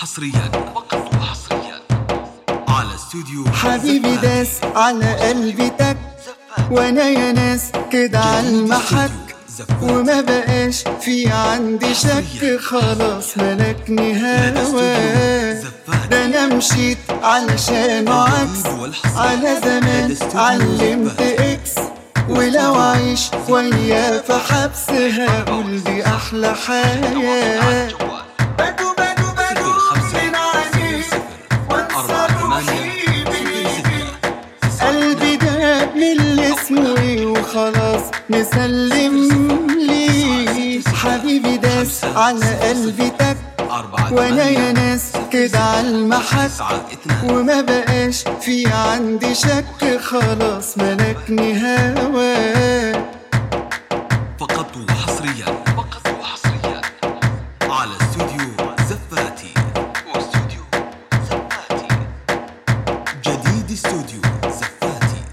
وحصريا فقط وحصريا على استوديو حبيبي داس على قلبي تك وانا يا ناس كده على المحك وما بقاش في عندي شك خلاص ملكني هواه ده انا مشيت علشان عكس على زمان علمت اكس ولو عيش وياه في حبس هقول دي احلى حياه بدو بدو بدو من عينيك وانسى روحي بايدي قلبي ده من اللي اسمه ايه وخلاص مسلم لي حبيبي داس على قلبي تك وانا يا ناس كده على المحك وما بقاش في عندي شك خلاص ملكني هواه فقط وحصريا فقط وحصريا على استوديو زفاتي واستوديو زفاتي جديد استوديو زفاتي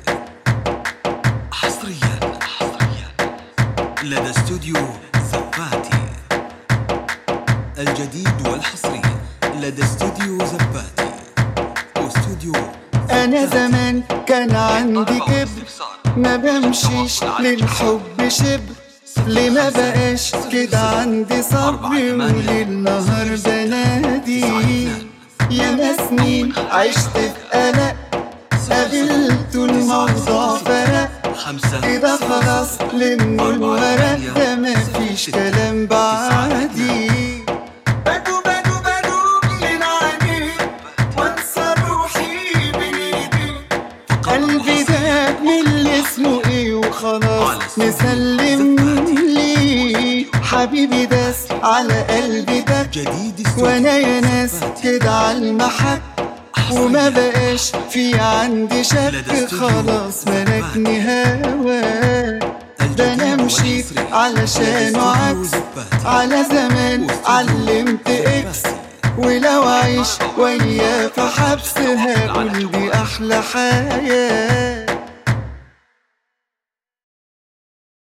حصريا حصريا لدى استوديو زفاتي الجديد والحصري لدى استوديو زفاتي واستوديو انا زمان كان عندي كبر ما بمشيش للحب شبر ليه ما بقاش كده عندي صبر وليل نهار بنادي يا سنين عشت في قلق قابلت الموضوع فرق خمسة كده خلاص لموا الورق ده مفيش كلام بعدي بدو بدو بدو من عينيك وانسى روحي بايدي قلبي ده من اللي اسمه ايه وخلاص مسلم لي حبيبي داس على قلبي ده جديد استوديو وانا يا ناس كده على المحك وما بقاش في عندي شك خلاص ملكني هواه ده انا مشيت علشان عكس على زمان علمت اكس ولو عيش وياه في حبس هقول دي احلى حياه